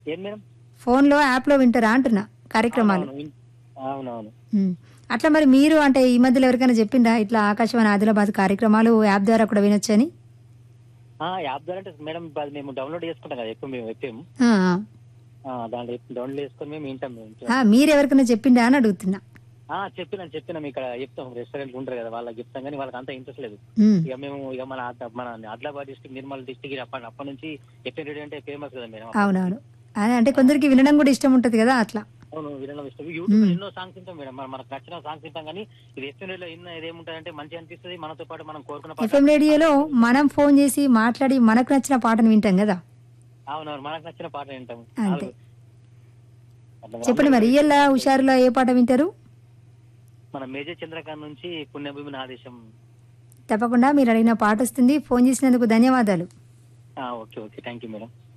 ఏం మేడం ఫోన్లో యాప్లో వింటారా అంటున్నా కార్యక్రమాలు అవును, విన్- అవునవును ఉమ్. అట్లా మరి మీరు అంటే ఈ మధ్యలో ఎవరికైనా చెప్పిందా ఇట్లా ఆకాశవాణి ఆదిలాబాద్ కార్యక్రమాలు యాప్ ద్వారా కూడా వినొచ్చని ఆ, యాప్ ద్వారా అంటే మేడం ఇప్పుడు అది మేము డౌన్లోడ్ చేసుకుంటాం కదా ఎప్పుడు మేము ఎప్పాము ఆ, దాంట్లో డౌన్లోడ్ చేసుకొని మేము వింటాం మేము ఆ. మీరు ఎవరికైనా చెప్పిందా అని అడుగుతున్నా ఆ, చెప్పినాం చెప్పినాం ఇక్కడ చెప్తాం రెస్టారెంట్ ఉంటారు కదా వాళ్ళకి చెప్తాం కానీ వాళ్ళకి అంత ఇంట్రెస్ట్ లేదు ఉమ్. ఇక మేము ఇక మన ఆద- మన ఆదిలాబాద్ డిస్టిక్ నిర్మల్ డిస్టిక్ అప్పటి అప్పటి నుంచి ఎఫ్ఎం రేడియో అంటే ఫేమస్ కదా మేడం అవునవును అదే అంటే కొందరికి వినడం కూడా ఇష్టం ఉంటుంది కదా అట్లా అవును వినడం ఇష్టం యూట్యూబ్ లో ఎన్నో సాంగ్స్ వింటాం మేడం మన- మనకు నచ్చిన సాంగ్స్ వింటాం కానీ ఇది ఎఫ్ఎం రేడియోలో ఇన్న ఇదేముంటదంటే మంచి అనిపిస్తుంది మనతో పాటు మనం కోరుకున్న పాట ఎఫ్ఎం రేడియోలో మనం ఫోన్ చేసి మాట్లాడి మనకు నచ్చిన పాటను వింటాం కదా అవునవును మనకు నచ్చిన పాట వింటాం అంతే. అట్లా చెప్పండి మరి ఇయ్యల్లా హుషారులో ఏ పాట వింటారు మన మేజర్ చంద్రకాంత్ నుంచి పుణ్యభూమి ఆదేశం తప్పకుండా మీరు అడిగిన పాట వస్తుంది ఫోన్ చేసినందుకు ధన్యవాదాలు okay okay thank you madam